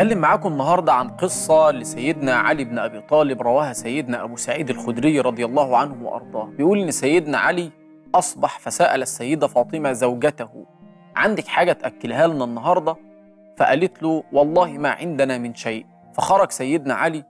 هتكلم معاكم النهاردة عن قصة لسيدنا علي بن أبي طالب رواها سيدنا أبو سعيد الخدري رضي الله عنه وأرضاه بيقول إن سيدنا علي أصبح فسأل السيدة فاطمة زوجته عندك حاجة تأكلها لنا النهاردة فقالت له والله ما عندنا من شيء فخرج سيدنا علي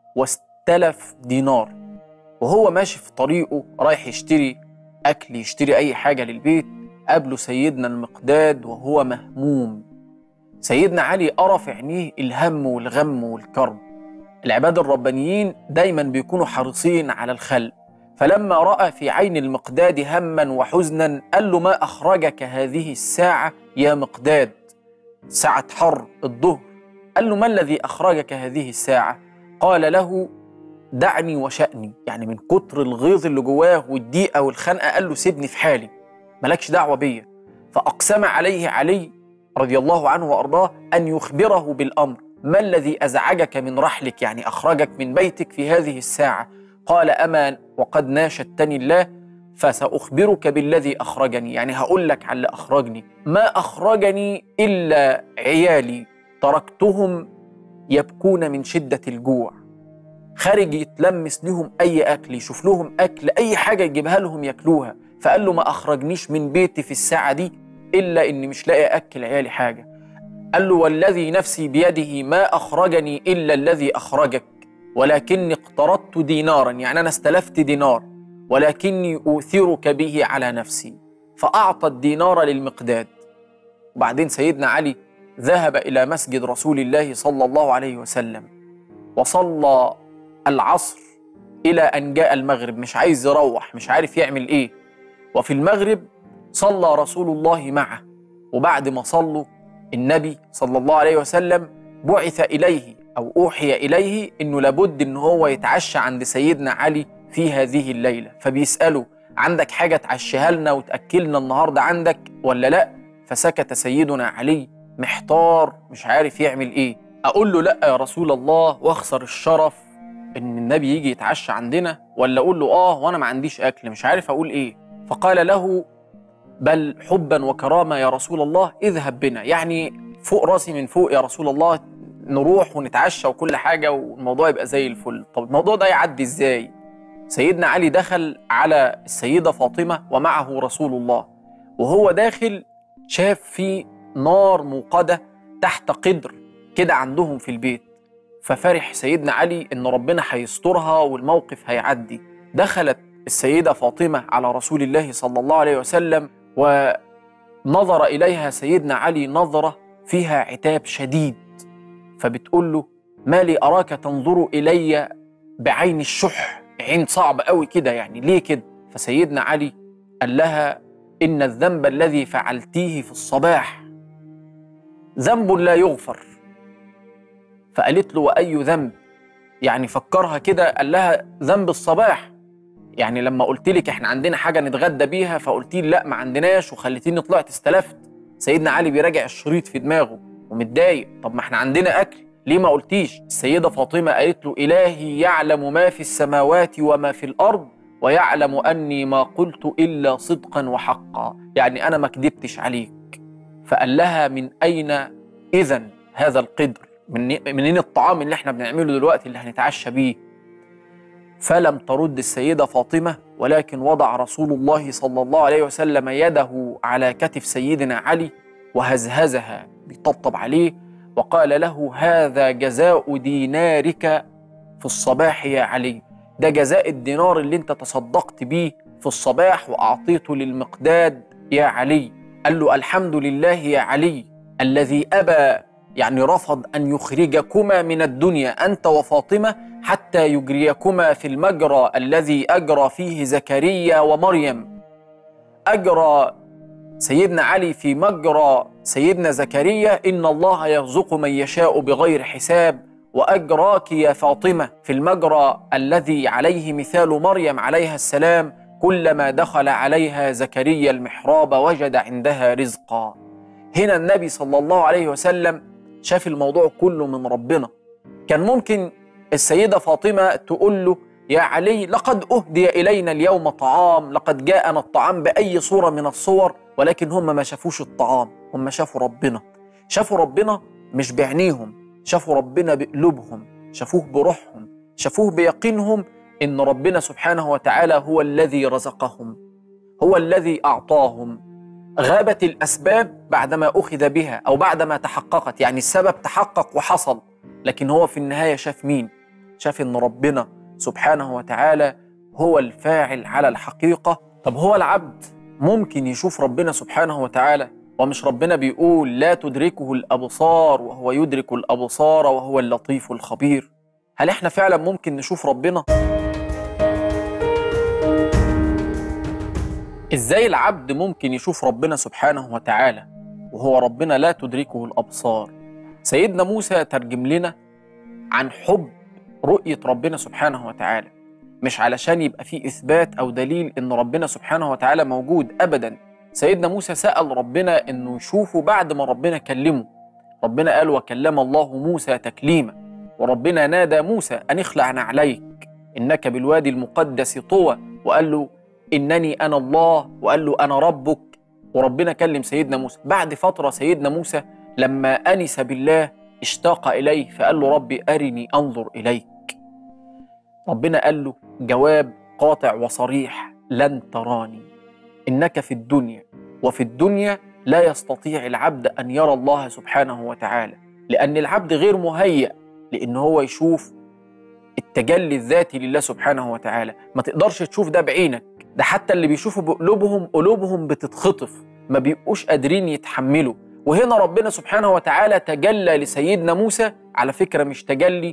واستلف دينار وهو ماشي في طريقه رايح يشتري أكل يشتري أي حاجة للبيت قابله سيدنا المقداد وهو مهموم سيدنا علي أرى في عينيه الهم والغم والكرب العباد الربانيين دايما بيكونوا حريصين على الخلق فلما رأى في عين المقداد هما وحزنا قال له ما أخرجك هذه الساعة يا مقداد ساعة حر الظهر قال له ما الذي أخرجك هذه الساعة قال له دعني وشأني يعني من كتر الغيظ اللي جواه والضيقة والخنقة قال له سيبني في حالي مالكش دعوة بيا فأقسم عليه علي رضي الله عنه وأرضاه أن يخبره بالأمر ما الذي أزعجك من رحلك يعني أخرجك من بيتك في هذه الساعة قال أما وقد ناشدتني الله فسأخبرك بالذي أخرجني يعني هقول لك على اللي أخرجني ما أخرجني إلا عيالي تركتهم يبكون من شدة الجوع خارج يتلمس لهم أي أكل يشوف لهم أكل أي حاجة يجيبها لهم ياكلوها فقال له ما أخرجنيش من بيتي في الساعة دي إلا إني مش لاقي أكل عيالي حاجة قال له والذي نفسي بيده ما أخرجني إلا الذي أخرجك ولكني اقترضت دينارا يعني أنا استلفت دينار ولكني أوثرك به على نفسي فأعطى الدينار للمقداد وبعدين سيدنا علي ذهب إلى مسجد رسول الله صلى الله عليه وسلم وصلى العصر إلى أن جاء المغرب مش عايز يروح مش عارف يعمل إيه وفي المغرب صلى رسول الله معه وبعد ما صلوا النبي صلى الله عليه وسلم بعث إليه أو أوحي إليه إنه لابد إن هو يتعشى عند سيدنا علي في هذه الليلة فبيسأله عندك حاجة تعشيها لنا وتأكلنا النهاردة عندك ولا لأ فسكت سيدنا علي محتار مش عارف يعمل إيه أقول له لأ يا رسول الله واخسر الشرف إن النبي يجي يتعشى عندنا ولا أقول له آه وأنا ما عنديش أكل مش عارف أقول إيه فقال له بل حبا وكرامة يا رسول الله اذهب بنا يعني فوق راسي من فوق يا رسول الله نروح ونتعشى وكل حاجة والموضوع يبقى زي الفل طب الموضوع ده يعدي ازاي سيدنا علي دخل على السيدة فاطمة ومعه رسول الله وهو داخل شاف في نار موقدة تحت قدر كده عندهم في البيت ففرح سيدنا علي ان ربنا هيسترها والموقف هيعدي دخلت السيدة فاطمة على رسول الله صلى الله عليه وسلم ونظر إليها سيدنا علي نظرة فيها عتاب شديد فبتقول له ما لي أراك تنظر إلي بعين الشح عين صعب قوي كده يعني ليه كده فسيدنا علي قال لها إن الذنب الذي فعلتيه في الصباح ذنب لا يغفر فقالت له وأي ذنب يعني فكرها كده قال لها ذنب الصباح يعني لما قلت لك احنا عندنا حاجه نتغدى بيها فقلت لي لا ما عندناش وخليتيني طلعت استلفت سيدنا علي بيراجع الشريط في دماغه ومتضايق طب ما احنا عندنا اكل ليه ما قلتيش السيده فاطمه قالت له الهي يعلم ما في السماوات وما في الارض ويعلم اني ما قلت الا صدقا وحقا يعني انا ما كدبتش عليك فقال لها من اين اذا هذا القدر من منين الطعام اللي احنا بنعمله دلوقتي اللي هنتعشى بيه فلم ترد السيدة فاطمة ولكن وضع رسول الله صلى الله عليه وسلم يده على كتف سيدنا علي وهزهزها بيطبطب عليه وقال له هذا جزاء دينارك في الصباح يا علي ده جزاء الدينار اللي انت تصدقت بيه في الصباح وأعطيته للمقداد يا علي قال له الحمد لله يا علي الذي أبى يعني رفض أن يخرجكما من الدنيا أنت وفاطمة حتى يجريكما في المجرى الذي أجرى فيه زكريا ومريم أجرى سيدنا علي في مجرى سيدنا زكريا إن الله يرزق من يشاء بغير حساب وأجراك يا فاطمة في المجرى الذي عليه مثال مريم عليها السلام كلما دخل عليها زكريا المحراب وجد عندها رزقا هنا النبي صلى الله عليه وسلم شاف الموضوع كله من ربنا كان ممكن السيدة فاطمة تقول له يا علي لقد أهدي إلينا اليوم طعام لقد جاءنا الطعام بأي صورة من الصور ولكن هم ما شافوش الطعام هم شافوا ربنا شافوا ربنا مش بعينيهم شافوا ربنا بقلوبهم شافوه بروحهم شافوه بيقينهم ان ربنا سبحانه وتعالى هو الذي رزقهم هو الذي اعطاهم غابت الاسباب بعدما اخذ بها او بعدما تحققت يعني السبب تحقق وحصل لكن هو في النهايه شاف مين شاف ان ربنا سبحانه وتعالى هو الفاعل على الحقيقه طب هو العبد ممكن يشوف ربنا سبحانه وتعالى ومش ربنا بيقول لا تدركه الابصار وهو يدرك الابصار وهو اللطيف الخبير هل احنا فعلا ممكن نشوف ربنا ازاي العبد ممكن يشوف ربنا سبحانه وتعالى وهو ربنا لا تدركه الابصار سيدنا موسى ترجم لنا عن حب رؤيه ربنا سبحانه وتعالى مش علشان يبقى فيه اثبات او دليل ان ربنا سبحانه وتعالى موجود ابدا سيدنا موسى سال ربنا انه يشوفه بعد ما ربنا كلمه ربنا قال وكلم الله موسى تكليما وربنا نادى موسى ان اخلع نعليك انك بالوادي المقدس طوى وقال له انني انا الله وقال له انا ربك وربنا كلم سيدنا موسى بعد فتره سيدنا موسى لما انس بالله اشتاق اليه فقال له ربي ارني انظر اليك ربنا قال له جواب قاطع وصريح لن تراني انك في الدنيا وفي الدنيا لا يستطيع العبد ان يرى الله سبحانه وتعالى لان العبد غير مهيأ لان هو يشوف التجلي الذاتي لله سبحانه وتعالى ما تقدرش تشوف ده بعينك ده حتى اللي بيشوفوا بقلوبهم قلوبهم بتتخطف ما بيبقوش قادرين يتحملوا وهنا ربنا سبحانه وتعالى تجلى لسيدنا موسى على فكرة مش تجلي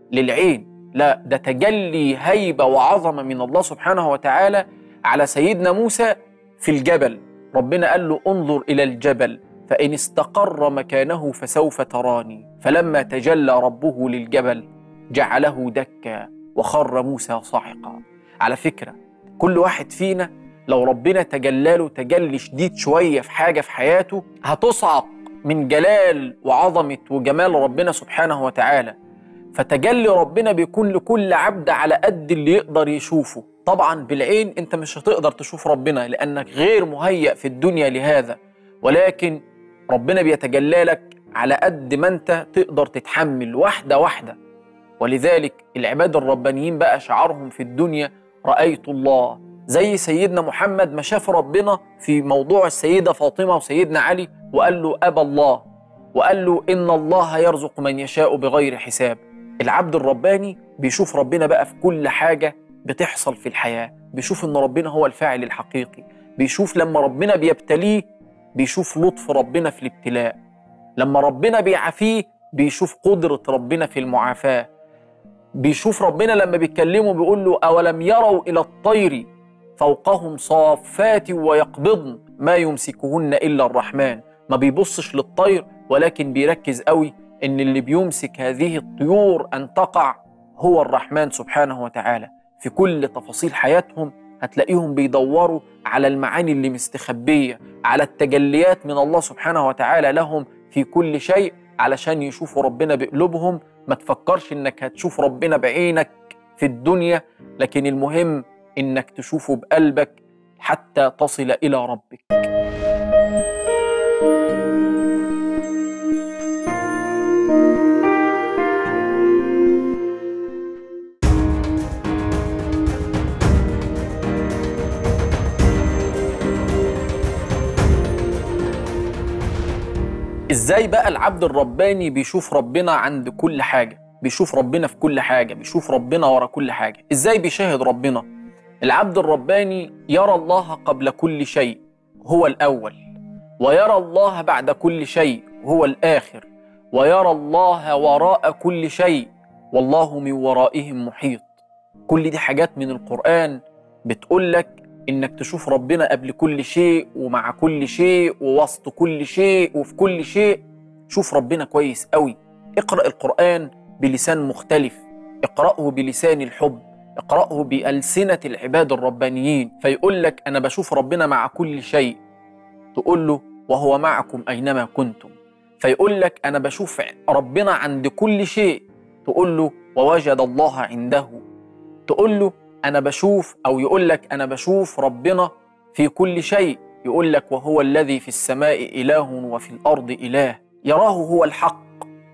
للعين لا ده تجلي هيبة وعظمة من الله سبحانه وتعالى على سيدنا موسى في الجبل ربنا قال له انظر إلى الجبل فإن استقر مكانه فسوف تراني فلما تجلى ربه للجبل جعله دكا وخر موسى صاعقا على فكرة كل واحد فينا لو ربنا تجلاله تجلي شديد شوية في حاجة في حياته هتصعق من جلال وعظمة وجمال ربنا سبحانه وتعالى فتجلي ربنا بيكون لكل عبد على قد اللي يقدر يشوفه طبعا بالعين انت مش هتقدر تشوف ربنا لانك غير مهيأ في الدنيا لهذا ولكن ربنا بيتجلى لك على قد ما انت تقدر تتحمل واحدة واحدة ولذلك العباد الربانيين بقى شعارهم في الدنيا رأيت الله زي سيدنا محمد ما شاف ربنا في موضوع السيدة فاطمة وسيدنا علي وقال له أبى الله وقال له إن الله يرزق من يشاء بغير حساب العبد الرباني بيشوف ربنا بقى في كل حاجة بتحصل في الحياة بيشوف إن ربنا هو الفاعل الحقيقي بيشوف لما ربنا بيبتليه بيشوف لطف ربنا في الابتلاء لما ربنا بيعافيه بيشوف قدرة ربنا في المعافاة بيشوف ربنا لما بيتكلمه بيقول له أولم يروا إلى الطير فوقهم صافات ويقبضن ما يمسكهن إلا الرحمن ما بيبصش للطير ولكن بيركز قوي إن اللي بيمسك هذه الطيور أن تقع هو الرحمن سبحانه وتعالى في كل تفاصيل حياتهم هتلاقيهم بيدوروا على المعاني اللي مستخبية على التجليات من الله سبحانه وتعالى لهم في كل شيء علشان يشوفوا ربنا بقلوبهم ما تفكرش انك هتشوف ربنا بعينك في الدنيا لكن المهم انك تشوفه بقلبك حتى تصل الى ربك ازاي بقى العبد الرباني بيشوف ربنا عند كل حاجة بيشوف ربنا في كل حاجة بيشوف ربنا ورا كل حاجة ازاي بيشاهد ربنا العبد الرباني يرى الله قبل كل شيء هو الأول ويرى الله بعد كل شيء هو الآخر ويرى الله وراء كل شيء والله من ورائهم محيط كل دي حاجات من القرآن بتقول لك انك تشوف ربنا قبل كل شيء ومع كل شيء ووسط كل شيء وفي كل شيء شوف ربنا كويس قوي اقرأ القرآن بلسان مختلف اقرأه بلسان الحب اقرأه بألسنة العباد الربانيين فيقول لك أنا بشوف ربنا مع كل شيء تقول له وهو معكم أينما كنتم فيقول لك أنا بشوف ربنا عند كل شيء تقول له ووجد الله عنده تقول له أنا بشوف أو يقول لك أنا بشوف ربنا في كل شيء يقول لك وهو الذي في السماء إله وفي الأرض إله يراه هو الحق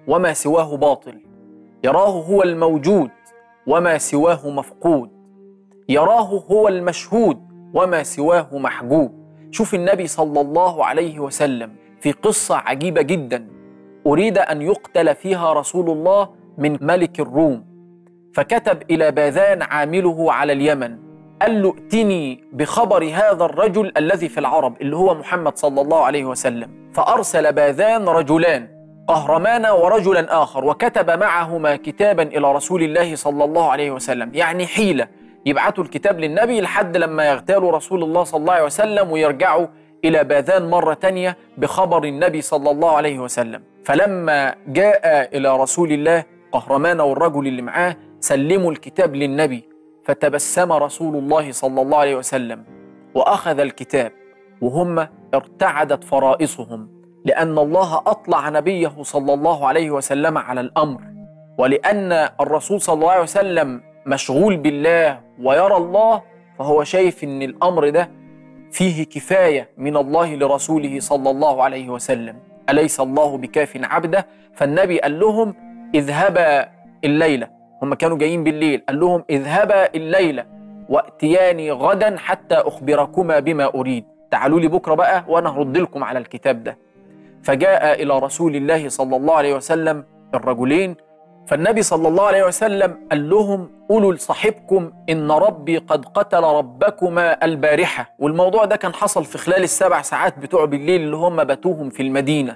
وما سواه باطل يراه هو الموجود وما سواه مفقود يراه هو المشهود وما سواه محجوب شوف النبي صلى الله عليه وسلم في قصة عجيبة جدا أريد أن يقتل فيها رسول الله من ملك الروم فكتب إلى باذان عامله على اليمن قال له ائتني بخبر هذا الرجل الذي في العرب اللي هو محمد صلى الله عليه وسلم فأرسل باذان رجلان قهرمان ورجلا آخر وكتب معهما كتابا إلى رسول الله صلى الله عليه وسلم يعني حيلة يبعتوا الكتاب للنبي لحد لما يغتالوا رسول الله صلى الله عليه وسلم ويرجعوا إلى باذان مرة تانية بخبر النبي صلى الله عليه وسلم فلما جاء إلى رسول الله قهرمان والرجل اللي معاه سلموا الكتاب للنبي فتبسم رسول الله صلى الله عليه وسلم واخذ الكتاب وهم ارتعدت فرائصهم لان الله اطلع نبيه صلى الله عليه وسلم على الامر ولان الرسول صلى الله عليه وسلم مشغول بالله ويرى الله فهو شايف ان الامر ده فيه كفايه من الله لرسوله صلى الله عليه وسلم اليس الله بكاف عبده فالنبي قال لهم اذهبا الليله هم كانوا جايين بالليل قال لهم اذهبا الليله واتياني غدا حتى اخبركما بما اريد تعالوا لي بكره بقى وانا هرد لكم على الكتاب ده فجاء الى رسول الله صلى الله عليه وسلم الرجلين فالنبي صلى الله عليه وسلم قال لهم قولوا لصاحبكم ان ربي قد قتل ربكما البارحه والموضوع ده كان حصل في خلال السبع ساعات بتوع بالليل اللي هم باتوهم في المدينه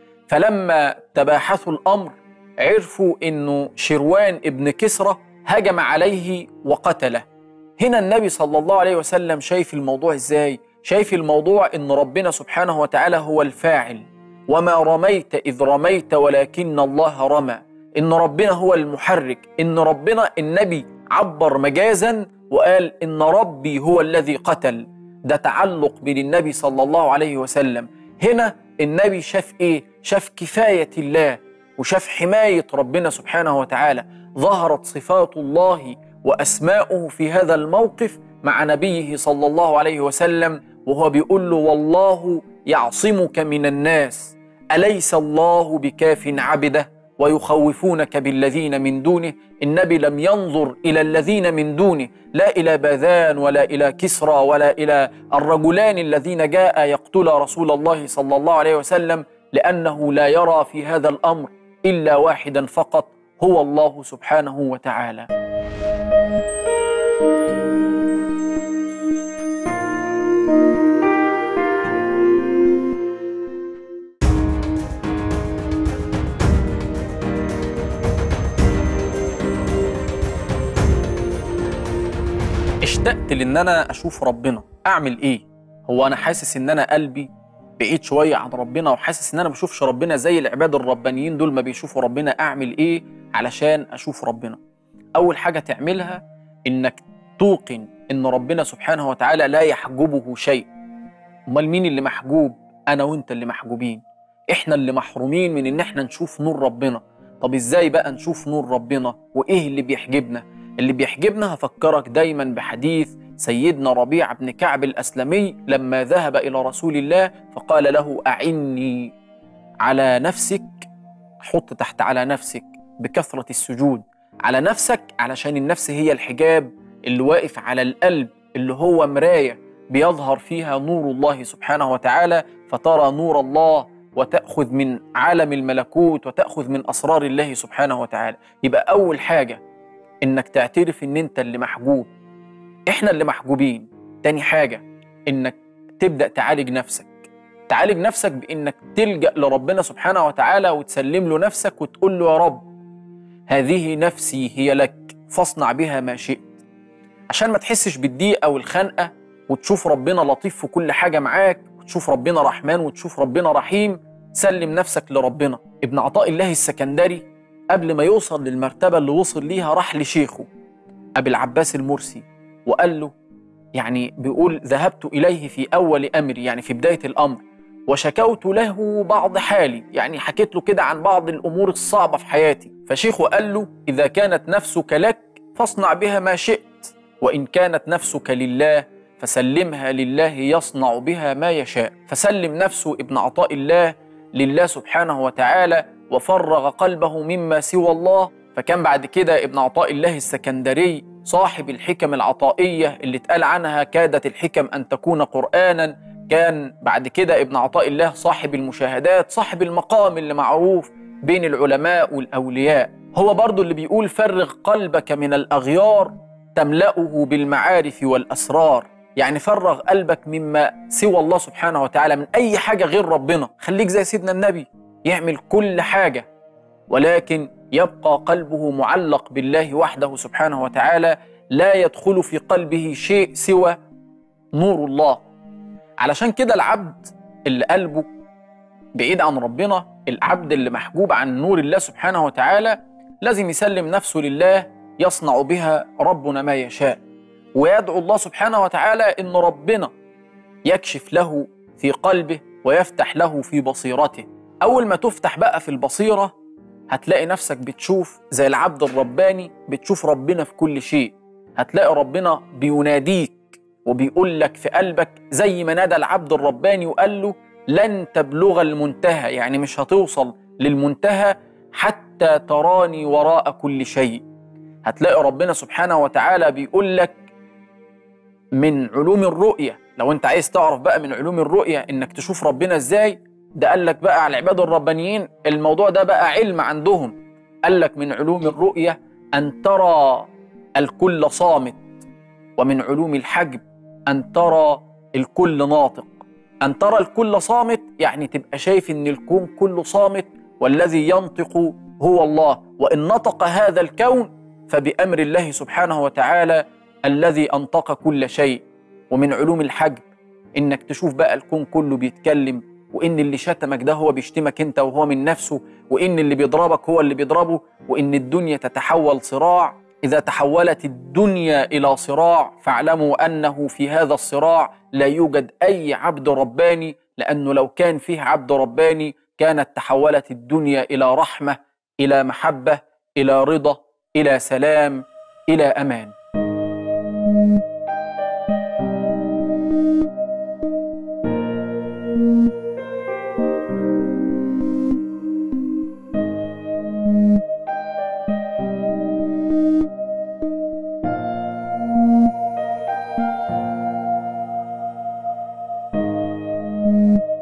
فلما تباحثوا الامر عرفوا انه شروان ابن كسرى هجم عليه وقتله هنا النبي صلى الله عليه وسلم شايف الموضوع ازاي شايف الموضوع ان ربنا سبحانه وتعالى هو الفاعل وما رميت اذ رميت ولكن الله رمى ان ربنا هو المحرك ان ربنا النبي عبر مجازا وقال ان ربي هو الذي قتل ده تعلق بين النبي صلى الله عليه وسلم هنا النبي شاف ايه شاف كفايه الله وشاف حمايه ربنا سبحانه وتعالى ظهرت صفات الله واسماؤه في هذا الموقف مع نبيه صلى الله عليه وسلم وهو بيقول له والله يعصمك من الناس اليس الله بكاف عبده ويخوفونك بالذين من دونه النبي لم ينظر الى الذين من دونه لا الى باذان ولا الى كسرى ولا الى الرجلان الذين جاء يقتلا رسول الله صلى الله عليه وسلم لانه لا يرى في هذا الامر الا واحدا فقط هو الله سبحانه وتعالى اشتقت لان انا اشوف ربنا اعمل ايه هو انا حاسس ان انا قلبي بعيد شويه عن ربنا وحاسس ان انا ما بشوفش ربنا زي العباد الربانيين دول ما بيشوفوا ربنا اعمل ايه علشان اشوف ربنا اول حاجه تعملها انك توقن ان ربنا سبحانه وتعالى لا يحجبه شيء امال مين اللي محجوب انا وانت اللي محجوبين احنا اللي محرومين من ان احنا نشوف نور ربنا طب ازاي بقى نشوف نور ربنا وايه اللي بيحجبنا اللي بيحجبنا هفكرك دايما بحديث سيدنا ربيع بن كعب الاسلمي لما ذهب الى رسول الله فقال له اعني على نفسك حط تحت على نفسك بكثره السجود على نفسك علشان النفس هي الحجاب اللي واقف على القلب اللي هو مرايه بيظهر فيها نور الله سبحانه وتعالى فترى نور الله وتاخذ من عالم الملكوت وتاخذ من اسرار الله سبحانه وتعالى يبقى اول حاجه انك تعترف ان انت اللي محجوب احنا اللي محجوبين تاني حاجة انك تبدأ تعالج نفسك تعالج نفسك بانك تلجأ لربنا سبحانه وتعالى وتسلم له نفسك وتقول له يا رب هذه نفسي هي لك فاصنع بها ما شئت عشان ما تحسش بالضيقة والخنقة وتشوف ربنا لطيف في كل حاجة معاك وتشوف ربنا رحمن وتشوف ربنا رحيم سلم نفسك لربنا ابن عطاء الله السكندري قبل ما يوصل للمرتبة اللي وصل ليها راح لشيخه أبي العباس المرسي وقال له يعني بيقول ذهبت إليه في أول أمري يعني في بداية الأمر وشكوت له بعض حالي يعني حكيت له كده عن بعض الأمور الصعبة في حياتي فشيخه قال له إذا كانت نفسك لك فاصنع بها ما شئت وإن كانت نفسك لله فسلمها لله يصنع بها ما يشاء فسلم نفسه ابن عطاء الله لله سبحانه وتعالى وفرغ قلبه مما سوى الله فكان بعد كده ابن عطاء الله السكندري صاحب الحكم العطائية اللي اتقال عنها كادت الحكم أن تكون قرآنا كان بعد كده ابن عطاء الله صاحب المشاهدات صاحب المقام اللي معروف بين العلماء والأولياء هو برضو اللي بيقول فرغ قلبك من الأغيار تملأه بالمعارف والأسرار يعني فرغ قلبك مما سوى الله سبحانه وتعالى من أي حاجة غير ربنا خليك زي سيدنا النبي يعمل كل حاجة ولكن يبقى قلبه معلق بالله وحده سبحانه وتعالى لا يدخل في قلبه شيء سوى نور الله علشان كده العبد اللي قلبه بعيد عن ربنا العبد اللي محجوب عن نور الله سبحانه وتعالى لازم يسلم نفسه لله يصنع بها ربنا ما يشاء ويدعو الله سبحانه وتعالى ان ربنا يكشف له في قلبه ويفتح له في بصيرته اول ما تفتح بقى في البصيره هتلاقي نفسك بتشوف زي العبد الرباني بتشوف ربنا في كل شيء هتلاقي ربنا بيناديك وبيقول لك في قلبك زي ما نادى العبد الرباني وقال له لن تبلغ المنتهى يعني مش هتوصل للمنتهى حتى تراني وراء كل شيء هتلاقي ربنا سبحانه وتعالى بيقول لك من علوم الرؤية لو انت عايز تعرف بقى من علوم الرؤية انك تشوف ربنا ازاي ده قال لك بقى على العباد الربانيين الموضوع ده بقى علم عندهم قال لك من علوم الرؤية أن ترى الكل صامت ومن علوم الحجب أن ترى الكل ناطق أن ترى الكل صامت يعني تبقى شايف إن الكون كله صامت والذي ينطق هو الله وإن نطق هذا الكون فبأمر الله سبحانه وتعالى الذي أنطق كل شيء ومن علوم الحجب إنك تشوف بقى الكون كله بيتكلم وإن اللي شتمك ده هو بيشتمك أنت وهو من نفسه وإن اللي بيضربك هو اللي بيضربه وإن الدنيا تتحول صراع إذا تحولت الدنيا إلى صراع فاعلموا أنه في هذا الصراع لا يوجد أي عبد رباني لأنه لو كان فيه عبد رباني كانت تحولت الدنيا إلى رحمة إلى محبة إلى رضا إلى سلام إلى أمان thank you